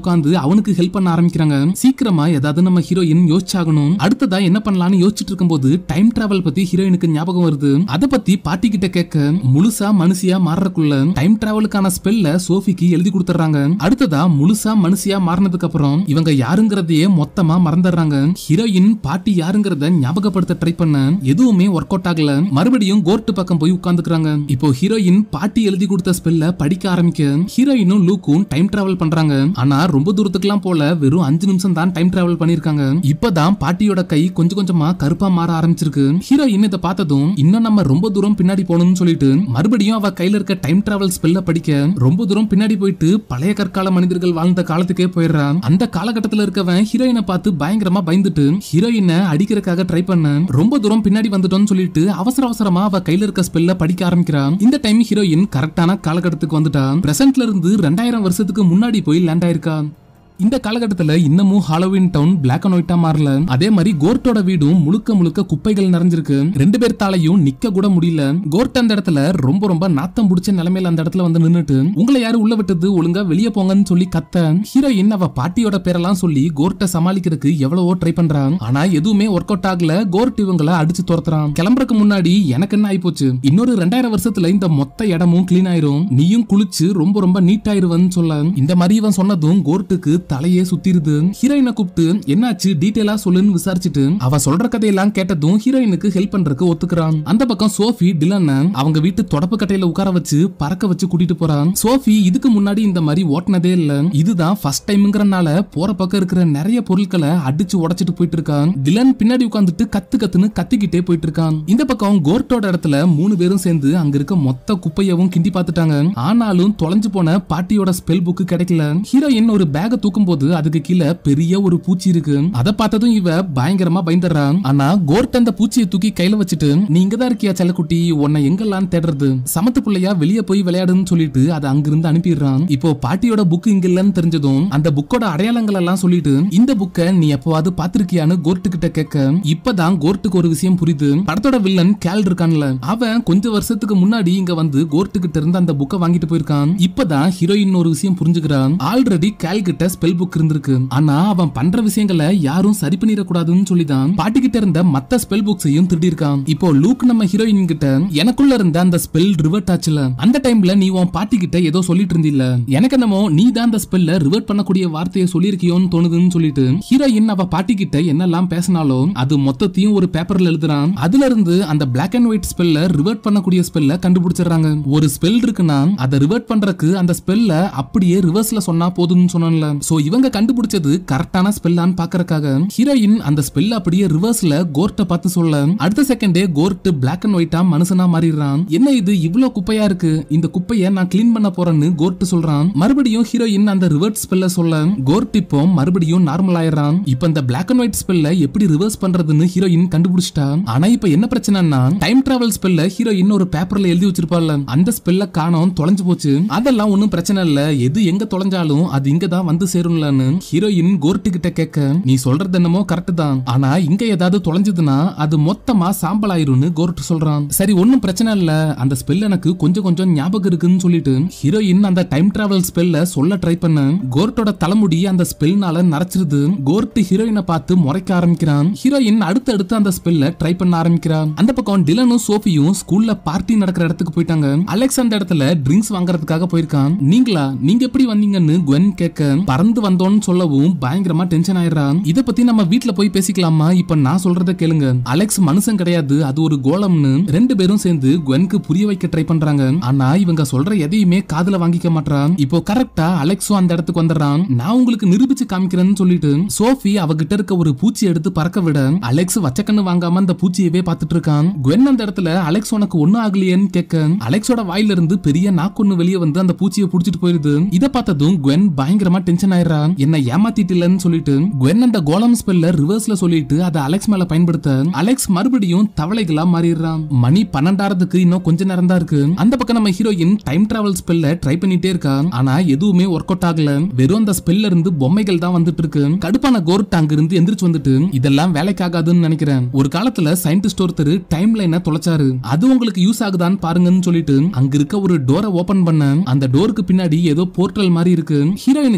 Speaker 1: அவனுக்கு ஹெல்ப் பண்ண ஆரம்பிக்கிறாங்க சீக்கிரமா ஏதாவது நம்ம ஹீரோயின் யோசிச்சாகணும் அடுத்ததா என்ன பண்ணலாம்னு யோசிச்சுட்டு இருக்கும்போது டைம் டிராவல் பத்தி ஹீரோயினுக்கு ஞாபகம் வருது அத பத்தி பாட்டி கிட்ட கேட்க முழுசா மனுஷியா மாறக்குள்ள டைம் டிராவலுக்கான ஸ்பெல்ல சோஃபிக்கு எழுதி கொடுத்துறாங்க அடுத்ததா முழுசா மனுஷியா மாறினதுக்கு அப்புறம் இவங்க யாருங்கிறதையே மொத்தமா மறந்துடுறாங்க ஹீரோயின் பாட்டி யாருங்கிறத ஞாபகப்படுத்த ட்ரை பண்ண எதுவுமே ஒர்க் அவுட் ஆகல மறுபடியும் கோர்ட் பக்கம் போய் உட்கார்ந்துக்கிறாங்க இப்போ ஹீரோயின் பாட்டி எழுதி கொடுத்த ஸ்பெல்ல படிக்க ஆரம்பிக்க ஹீரோயினும் லூக்கும் டைம் டிராவல் பண்றாங்க ஆனா ரொம்ப தூரத்துக்குலாம் போல வெறும் அஞ்சு நிமிஷம் தான் டைம் டிராவல் பண்ணிருக்காங்க இப்பதான் பாட்டியோட கை கொஞ்சம் கொஞ்சமா கருப்பா மாற ஆரம்பிச்சிருக்கு ஹீரோயின் இதை பார்த்ததும் இன்னும் நம்ம ரொம்ப தூரம் பின்னாடி போகணும்னு சொல்லிட்டு மறுபடியும் அவ கையில இருக்க டைம் டிராவல் ஸ்பெல்ல படிக்க ரொம்ப தூரம் பின்னாடி போயிட்டு பழைய கற்கால மனிதர்கள் வாழ்ந்த காலத்துக்கே போயிடுறான் அந்த காலகட்டத்துல இருக்கவன் ஹீரோயினை பார்த்து பயங்கரமா பயந்துட்டு ஹீரோயினை அடிக்கிறதுக்காக ட்ரை பண்ண ரொம்ப தூரம் பின்னாடி வந்துட்டோம்னு சொல்லிட்டு அவசர அவசரமா அவ கையில இருக்க ஸ்பெல்ல படிக்க ஆரம்பிக்கிறான் இந்த டைம் ஹீரோயின் கரெக்டான காலகட்டத்துக்கு வந்துட்டா பிரசன்ட்ல இருந்து ரெண்டாயிரம் வருஷத்துக்கு முன்னாடி போய் லேண்ட் ஆயிருக்கா இந்த காலகட்டத்துல இன்னமும் ஹாலோவின் டவுன் பிளாக் அண்ட் ஒயிட்டா மாறல அதே மாதிரி கோர்ட்டோட வீடும் முழுக்க முழுக்க குப்பைகள் நிறைஞ்சிருக்கு ரெண்டு பேர் தாலையும் நிக்க கூட முடியல கோர்ட் அந்த இடத்துல ரொம்ப ரொம்ப நாத்தம் பிடிச்ச நிலைமையில அந்த இடத்துல வந்து நின்னுட்டு உங்களை யாரு உள்ள விட்டது ஒழுங்கா வெளியே போங்கன்னு சொல்லி கத்த ஹீரோயின் அவ பாட்டியோட பேரெல்லாம் சொல்லி கோர்ட்டை சமாளிக்கிறதுக்கு எவ்வளவோ ட்ரை பண்றான் ஆனா எதுவுமே ஒர்க் அவுட் ஆகல கோர்ட் இவங்கள அடிச்சு துரத்துறான் கிளம்புறதுக்கு முன்னாடி எனக்கு என்ன ஆயிப்போச்சு இன்னொரு ரெண்டாயிரம் வருஷத்துல இந்த மொத்த இடமும் கிளீன் ஆயிரும் நீயும் குளிச்சு ரொம்ப ரொம்ப நீட் ஆயிருவன்னு சொல்ல இந்த மாதிரி இவன் சொன்னதும் கோர்ட்டுக்கு தலையே சுத்திருது ஹீரோயினை கூப்பிட்டு என்னாச்சு டீட்டெயிலா சொல்லுன்னு விசாரிச்சுட்டு அவ சொல்ற கதையெல்லாம் கேட்டதும் ஹீரோயினுக்கு ஹெல்ப் பண்றதுக்கு ஒத்துக்கிறான் அந்த பக்கம் சோஃபி டிலன் அவங்க வீட்டு தொடப்பு கட்டையில உட்கார வச்சு பறக்க வச்சு கூட்டிட்டு போறான் சோஃபி இதுக்கு முன்னாடி இந்த மாதிரி ஓட்டினதே இல்ல இதுதான் ஃபர்ஸ்ட் டைம்ங்கறனால போற பக்கம் இருக்கிற நிறைய பொருட்களை அடிச்சு உடைச்சிட்டு போயிட்டு இருக்கான் டிலன் பின்னாடி உட்காந்துட்டு கத்து கத்துன்னு கத்திக்கிட்டே போயிட்டு இருக்கான் இந்த பக்கம் கோர்ட்டோட இடத்துல மூணு பேரும் சேர்ந்து அங்க இருக்க மொத்த குப்பையவும் கிண்டி பார்த்துட்டாங்க ஆனாலும் தொலைஞ்சு போன பாட்டியோட ஸ்பெல் புக் கிடைக்கல ஹீரோயின் ஒரு பேக தூக்கும் போது அதுக்கு கீழே பெரிய ஒரு பூச்சி இருக்கு அதை பார்த்ததும் இவ பயங்கரமா பயந்துடுறான் ஆனா கோர்ட் அந்த பூச்சியை தூக்கி கையில வச்சுட்டு நீ இங்கதான் இருக்கியா செல்லக்குட்டி உன்னை எங்கெல்லாம் தேடுறது சமத்து பிள்ளையா வெளியே போய் விளையாடுன்னு சொல்லிட்டு அதை அங்கிருந்து அனுப்பிடுறான் இப்போ பாட்டியோட புக் இங்க இல்லன்னு தெரிஞ்சதும் அந்த புக்கோட அடையாளங்கள் எல்லாம் சொல்லிட்டு இந்த புக்கை நீ எப்பவாவது பாத்திருக்கியான்னு கோர்ட்டு கிட்ட கேட்க இப்பதான் கோர்ட்டுக்கு ஒரு விஷயம் புரியுது படத்தோட வில்லன் கேல் இருக்கான்ல அவன் கொஞ்ச வருஷத்துக்கு முன்னாடி இங்க வந்து கோர்ட்டு கிட்ட இருந்து அந்த புக்கை வாங்கிட்டு போயிருக்கான் இப்பதான் ஹீரோயின் ஒரு விஷயம் புரிஞ்சுக்கிறான் ஆல்ரெடி கேல் கிட்ட ஸ்பெல் புக் இருந்திருக்கு ஆனா அவன் பண்ற விஷயங்களை யாரும் சரி பண்ணிடக்கூடாதுன்னு சொல்லிதான் பாட்டி கிட்ட இருந்த மத்த ஸ்பெல் புக்ஸையும் திருடி இருக்கான் இப்போ லூக் நம்ம ஹீரோயின் கிட்ட எனக்குள்ள இருந்த அந்த ஸ்பெல் ரிவர்ட் ஆச்சுல அந்த டைம்ல நீ உன் பாட்டி கிட்ட ஏதோ சொல்லிட்டு இருந்தில்ல எனக்கு என்னமோ நீ தான் அந்த ஸ்பெல்ல ரிவர்ட் பண்ணக்கூடிய வார்த்தையை சொல்லியிருக்கியோன்னு தோணுதுன்னு சொல்லிட்டு ஹீரோயின் அவ பாட்டி கிட்ட என்னெல்லாம் பேசினாலும் அது மொத்தத்தையும் ஒரு பேப்பர்ல எழுதுறான் அதுல இருந்து அந்த பிளாக் அண்ட் ஒயிட் ஸ்பெல்ல ரிவர்ட் பண்ணக்கூடிய ஸ்பெல்ல கண்டுபிடிச்சிடுறாங்க ஒரு ஸ்பெல் இருக்குன்னா அதை ரிவர்ட் பண்றதுக்கு அந்த ஸ்பெல்ல அப்படியே ரிவர்ஸ்ல சொன்னா போதும்னு சொன்னோம்ல சோ இவங்க கண்டுபிடிச்சது கரெக்டான ஸ்பெல்லான்னு பாக்குறதுக்காக ஹீரோயின் அந்த ஸ்பெல் அப்படியே ரிவர்ஸ்ல கோர்ட்ட பார்த்து சொல்ல அடுத்த செகண்டே கோர்ட் பிளாக் அண்ட் ஒயிட்டா மனுஷனா மாறிடுறான் என்ன இது இவ்ளோ குப்பையா இருக்கு இந்த குப்பைய நான் கிளீன் பண்ண போறேன்னு கோர்ட் சொல்றான் மறுபடியும் ஹீரோயின் அந்த ரிவர்ட் ஸ்பெல்ல சொல்ல கோர்ட் இப்போ மறுபடியும் நார்மல் ஆயிடுறான் இப்போ இந்த பிளாக் அண்ட் ஒயிட் ஸ்பெல்ல எப்படி ரிவர்ஸ் பண்றதுன்னு ஹீரோயின் கண்டுபிடிச்சிட்டா ஆனா இப்போ என்ன பிரச்சனைனா டைம் டிராவல் ஸ்பெல்ல ஹீரோயின் ஒரு பேப்பர்ல எழுதி வச்சிருப்பாள்ல அந்த ஸ்பெல்ல காணோம் தொலைஞ்சு போச்சு அதெல்லாம் ஒண்ணும் பிரச்சனை இல்ல எது எங்க தொலைஞ்சாலும் அது இங்க தான் வந்து சேரும்லன்னு ஹீரோயின் கோர்ட்டு கிட்ட கேட்க நீ சொல்றது என்னமோ கரெக்ட் தான் ஆனா இங்க ஏதாவது தொலைஞ்சதுன்னா அது மொத்தமா சாம்பல் ஆயிரும்னு கோர்ட் சொல்றான் சரி ஒண்ணும் பிரச்சனை இல்ல அந்த ஸ்பெல் எனக்கு கொஞ்சம் கொஞ்சம் ஞாபகம் இருக்குன்னு சொல்லிட்டு ஹீரோயின் அந்த டைம் டிராவல் ஸ்பெல்ல சொல்ல ட்ரை பண்ண கோர்ட்டோட தலைமுடி அந்த ஸ்பெல்னால நரைச்சிருது கோர்ட் ஹீரோயினை பார்த்து முறைக்க ஆரம்பிக்கிறான் ஹீரோயின் அடுத்தடுத்து அந்த ஸ்பெல்ல ட்ரை பண்ண ஆரம்பிக்கிறான் அந்த பக்கம் டிலனும் சோஃபியும் ஸ்கூல்ல பார்ட்டி நடக்கிற இடத்துக்கு போயிட்டாங்க அலெக்ஸ் அந்த இடத்துல ட்ரிங்க்ஸ் வாங்குறதுக்காக போயிருக்கான் நீங்களா நீங்க எப்படி வந்தீங்கன்னு குவென் கேட்க பறந்து வந்தோன்னு சொல்லவும் பயங்கரமா டென்ஷன் ஆயிடுறான் இத பத்தி நம்ம வீட்ல போய் பேசிக்கலாமா இப்ப நான் சொல்றத கேளுங்க அலெக்ஸ் மனுஷன் கிடையாது அது ஒரு கோலம்னு ரெண்டு பேரும் சேர்ந்து குவென்க்கு புரிய வைக்க ட்ரை பண்றாங்க ஆனா இவங்க சொல்ற எதையுமே காதுல வாங்கிக்க மாட்டான் இப்போ கரெக்டா அலெக்ஸும் அந்த இடத்துக்கு வந்துடுறான் நான் உங்களுக்கு நிரூபிச்சு காமிக்கிறேன்னு சொல்லிட்டு சோஃபி அவகிட்ட இருக்க ஒரு பூச்சி எடுத்து பறக்க விட அலெக்ஸ் வச்சக்கண்ணு வாங்காம அந்த பூச்சியவே பார்த்துட்டு இருக்கான் குவென் அந்த இடத்துல அலெக்ஸ் உனக்கு ஒண்ணும் ஆகலையேன்னு கேட்க அலெக்ஸோட வாயில இருந்து பெரிய நாக்கொன்னு வெளியே வந்து அந்த பூச்சியை புடிச்சிட்டு போயிருது இத பார்த்ததும் குவென் பயங்கரமா டென்ஷன் ஆயிடுறான் என்ன ஏமாத்திட்டில்லன்னு சொல்லிட்டு குவென் அந்த கோலம் ஸ்பெல்ல ரிவர்ஸ்ல சொல்லிட்டு அதை அலெக்ஸ் மேல பயன்படுத்த அலெக்ஸ் மறுபடியும் தவளைகளா மாறிடுறான் மணி பன்னெண்டாயிரத்துக்கு இன்னும் கொஞ்ச நேரம் தான் இருக்கு அந்த பக்கம் நம்ம ஹீரோயின் டைம் டிராவல் ஸ்பெல்ல ட்ரை பண்ணிட்டே இருக்கா ஆனா எதுவுமே ஒர்க் அவுட் ஆகல வெறும் அந்த ஸ்பெல்ல இருந்து பொம்மைகள் தான் வந்துட்டு இருக்கு கடுப்பான கோர்ட் அங்க இருந்து எந்திரிச்சு வந்துட்டு இதெல்லாம் வேலைக்காகாதுன்னு நினைக்கிறேன் ஒரு காலத்துல சயின்டிஸ்ட் ஒருத்தர் டைம் லைனை தொலைச்சாரு அது உங்களுக்கு யூஸ் ஆகுதான்னு பாருங்கன்னு சொல்லிட்டு அங்க இருக்க ஒரு டோரை ஓபன் பண்ண அந்த டோருக்கு பின்னாடி ஏதோ போர்ட்டல் மாதிரி இருக்கு ஹீரோயினுக்கு இதை பார்த்ததும்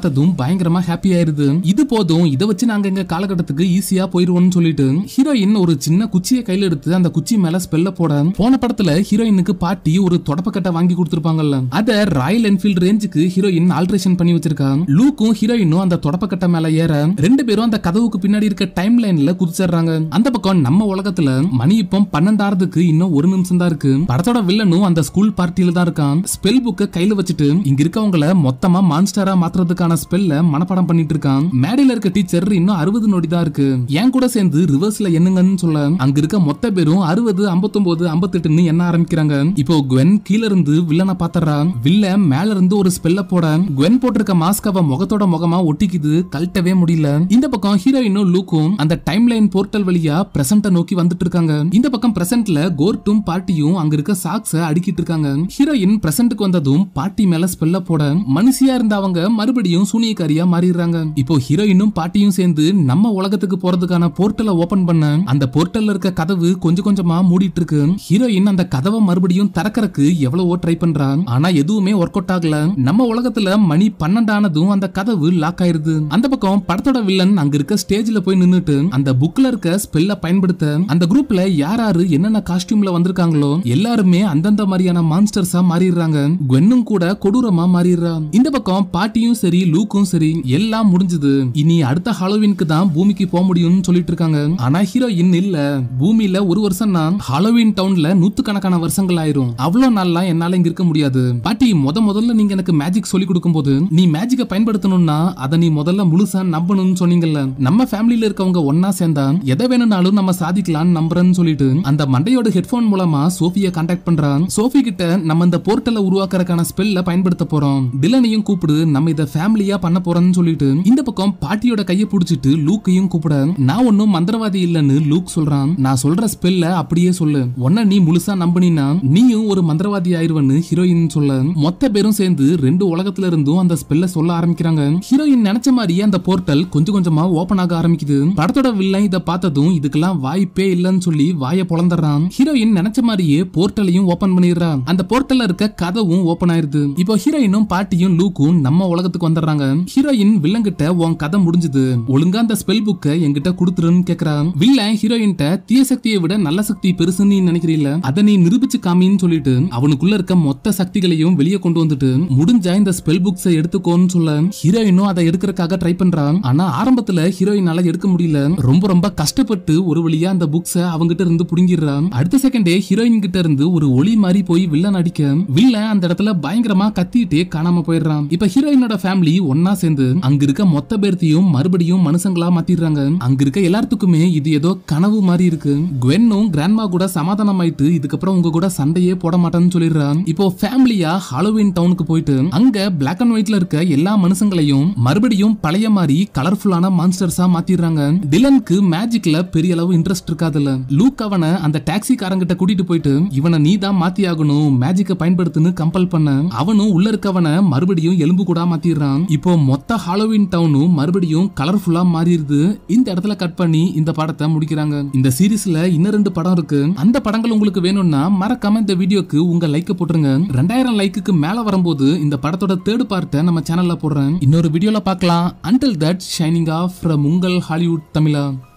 Speaker 1: பார்த்ததும் பயங்கரமா ஹாப்பி ஆயிருது இது போதும் இதை வச்சு நாங்க எங்க காலகட்டத்துக்கு ஈஸியா போயிருவோம்னு சொல்லிட்டு ஹீரோயின் ஒரு சின்ன குச்சியை கையில எடுத்து அந்த குச்சி மேல ஸ்பெல்ல போட போன படத்துல ஹீரோயினுக்கு பாட்டி ஒரு தொடப்பக்கட்டை வாங்கி கொடுத்திருப்பாங்கல்ல அத ராயல் என்ஃபீல்ட் ரேஞ்சுக்கு ஹீரோயின் ஆல்ட்ரேஷன் பண்ணி வச்சிருக்கா லூக்கும் ஹீரோயினும் அந்த தொடப்பக்கட்டை மேல ஏற ரெண்டு பேரும் அந்த கதவுக்கு பின்னாடி இருக்க டைம் லைன்ல குதிச்சிடுறாங்க அந்த பக்கம் நம்ம உலகத்துல மணி இப்போ பன்னெண்டாயிரத்துக்கு இன்னும் ஒரு நிமிஷம் தான் இருக்கு படத்தோட வில்லனும் அந்த ஸ்கூல் பார்ட்டியில தான் இருக்கான் ஸ்பெல் புக்க கையில வச்சுட்டு இங்க இருக்கவங்கள மொத்தமா மான்ஸ்டரா மாத்துறதுக்கான ஸ்பெல்ல மனப்பாடம் பண்ணிட்டு இருக்கான் மேடையில இருக்க டீச்சர் இன்னும் அறுபது நொடி தான் இருக்கு என் கூட சேர்ந்து ரிவர்ஸ்ல என்னங்கன்னு சொல்ல அங்க இருக்க மொத்த பேரும் அறுபது ஐம்பத்தொன்பது ஐம்பத்தெட்டுன்னு என்ன ஆரம்பிக்கிறாங்க இப்போ குவென் கீழ இருந்து வில்லனை பாத்துறா வில்ல மேல இருந்து ஒரு ஸ்பெல்ல போட குவென் போட்டிருக்க மாஸ்க் அவ முகத்தோட முகமா ஒட்டிக்குது கழட்டவே முடியல இந்த பக்கம் ஹீரோயினும் லூக்கும் அந்த டைம் லைன் போர்ட்டல் வழியா பிரசன்ட நோக்கி வந்துட்டு இருக்காங்க இந்த பக்கம் பிரசன்ட்ல கோர்ட்டும் பாட்டியும் அங்க இருக்க சாக்ஸ அடுக்கிட்டு இருக்காங்க ஹீரோயின் பிரசன்ட்டுக்கு வந்ததும் பாட்டி மேல ஸ்பெல்ல போட மனுஷியா இருந்த அவங்க மறுபடியும் சூனியக்காரியா மாறிடுறாங்க இப்போ ஹீரோயினும் பாட்டியும் சேர்ந்து நம்ம உலகத்துக்கு போறதுக்கான போர்ட்டலை ஓபன் பண்ண அந்த போர்ட்டல்ல இருக்க கதவு கொஞ்சம் கொஞ்சமா மூடிட்டு இருக்கு ஹீரோயின் அந்த கதவை மறுபடியும் திறக்கறக்கு எவ்வளவோ ட்ரை பண்றா ஆனா எதுவுமே ஒர்க் அவுட் ஆகல நம்ம உலகத்துல மணி பன்னெண்டானதும் அந்த கதவு லாக் ஆயிருது அந்த பக்கம் படத்தோட வில்லன் அங்க இருக்க ஸ்டேஜ்ல போய் நின்னுட்டு அந்த புக்ல இருக்க ஸ்பெல்ல பயன்படுத்த அந்த குரூப்ல யார் யாரு என்னென்ன காஸ்டியூம்ல வந்திருக்காங்களோ எல்லாருமே அந்தந்த மாதிரியான மான்ஸ்டர்ஸா மாறிடுறாங்க குவென்னும் கூட கொடூரமா மாறிடுறா இந்த பக்கம் பாட்டியும் சரி லூக்கும் சரி எல்லாம் முடிஞ்சது இனி அடுத்த ஹாலோவினுக்கு தான் பூமிக்கு போக முடியும்னு சொல்லிட்டு இருக்காங்க ஆனா ஹீரோயின் இல்ல பூமியில ஒரு வருஷம் தான் ஹாலோவின் டவுன்ல நூத்துக்கணக்கான வருஷங்கள் ஆயிரும் அவ்வளவு நாள்லாம் என்னால இங்க இருக்க முடியாது பாட்டி முத முதல்ல நீங்க எனக்கு மேஜிக் சொல்லி கொடுக்கும் போது நீ மேஜிக்க பயன்படுத்தணும்னா அதை நீ முதல்ல முழுசா நம்பணும்னு சொன்னீங்கல்ல நம்ம ஃபேமிலில இருக்கவங்க ஒன்னா சேர்ந்தா எதை வேணும்னாலும் நம்ம சாதிக்கலாம்னு நம்புறேன்னு சொல்லிட்டு அந்த மண்டையோட ஹெட்போன் மூலமா சோஃபிய கான்டாக்ட் பண்றான் சோஃபி கிட்ட நம்ம இந்த போர்ட்டலை உருவாக்குறதுக்கான ஸ்பெல்ல பயன்படுத்த போறோம் டிலனையும் கூப்பிடு நம்ம இத ஃபேமிலியா பண்ண போறோம்னு சொல்லிட்டு இந்த பக்கம் பாட்டியோட கைய புடிச்சிட்டு லூக்கையும் கூப்பிட நான் ஒன்னும் மந்திரவாதி இல்லைன்னு லூக் சொல்றான் நான் சொல்ற ஸ்பெல்ல அப்படியே சொல்லு உன்ன நீ முழுசா நம்பினா நீயும் ஒரு மந்திரவாதி ஆயிருவன்னு ஹீரோயின் சொல்ல மொத்த பேரும் சேர்ந்து ரெண்டு உலகத்துல இருந்தும் அந்த ஸ்பெல்ல சொல்ல ஆரம்பிக்கிறாங்க ஹீரோயின் நினைச்ச மாதிரியே அந்த போர்ட்டல் கொஞ்சம் கொஞ்சமா ஓபன் ஆக ஆரம்பிக்குது படத்தோட வில்லன் இத பார்த்ததும் இதுக்கெல்லாம் வாய்ப்பே இல்லைன்னு சொல்லி வாய பொளந்துடுறான் ஹீரோயின் நினைச்ச மாதிரியே போர்ட்டலையும் ஓபன் பண்ணிடுறா அந்த போர்ட்டல்ல இருக்க கதவும் ஓபன் ஆயிருது இப்போ ஹீரோயினும் பாட்டியும் லூக்கும் நம்ம உலகத்துக்கு வந்துடுறாங்க ஹீரோயின் வில்லன் கிட்ட உன் கதை முடிஞ்சது ஒழுங்கா அந்த ஸ்பெல் புக்க என்கிட்ட கொடுத்துருன்னு கேக்குறா வில்லன் ஹீரோயின்ட்ட தீய சக்தியை விட நல்ல சக்தி பெருசுன்னு நீ நினைக்கிறீல்ல அதை நீ நிரூபிச்சு காமின்னு சொல்லிட்டு அவனுக்குள்ள இருக்க மொத்த சக்திகளையும் வெளியே கொண்டு வந்துட்டு முடிஞ்சா இந்த ஸ்பெல் புக்ஸை எடுத்துக்கோன்னு சொல்ல ஹீரோயினும் அதை எடுக்கிறதுக்காக ட்ரை பண்றான் ஆனா ஆரம்பத்துல ஹீரோயினால எடுக்க முடியல ரொம்ப ரொம்ப கஷ்டப்பட்டு ஒரு வழியா அந்த புக்ஸ அவங்கிட்ட இருந்து புடுங்கிடுறான் அடுத்த செகண்டே ஹீரோயின் கிட்ட இருந்து ஒரு ஒளி மாதிரி போய் வில்லன் அடிக்க வில்லன் அந்த இடத்துல பயங்கரமா கத்திட்டே காணாம போயிடுறான் இப்ப ஹீரோயினோட ஃபேமிலி ஒன்னா சேர்ந்து அங்க இருக்க மொத்த பேர்த்தையும் மறுபடியும் மனுஷங்களா மாத்திடுறாங்க அங்க இருக்க எல்லாத்துக்குமே இது ஏதோ கனவு மாதிரி இருக்கு குவென்னும் கிராண்ட்மா கூட சமாதானம் ஆயிட்டு இதுக்கப்புறம் உங்க கூட சண்டையே போட மாட்டேன்னு சொல்லிடுறான் இப்போ ஃபேமிலியா ஹாலோவின் டவுனுக்கு போயிட்டு அங்க பிளாக் அண்ட் ஒயிட்ல இருக்க எல்லா மனுஷங்களையும் மறுபடியும் பழைய மாதிரி கலர்ஃபுல்லான மான்ஸ்டர்ஸா மாத்திடுறாங்க டிலனுக்கு மேஜிக்ல பெரிய அளவு இன்ட்ரெஸ்ட் இருக்காதுல்ல லூக் அவனை அந்த டாக்ஸி காரங்கிட்ட கூட்டிட்டு போயிட்டு இவனை நீ தான் மாத்தி ஆகணும் மேஜிக்க பயன்படுத்துன்னு கம்பல் பண்ண அவனும் உள்ள இருக்கவனை மறுபடியும் எலும்பு கூட மாத்திடுறான் இப்போ மொத்த ஹாலோவின் டவுனும் மறுபடியும் கலர்ஃபுல்லா மாறிடுது இந்த இடத்துல கட் பண்ணி இந்த படத்தை முடிக்கிறாங்க இந்த சீரீஸ்ல இன்னும் ரெண்டு படம் இருக்கு அந்த படங்கள் உங்களுக்கு வேணும்னா மறக்காம இந்த வீடியோக்கு உங்க லைக்க போட்டுருங்க ரெண்டாயிரம் லைக்குக்கு மேல வரும்போது இந்த படத்தோட தேர்ட் பார்ட்டை நம்ம சேனல்ல போடுறேன் இன்னொரு வீடியோல பார்க்கலாம் until that shining off from உங்கள் ஹாலிவுட் தமிழா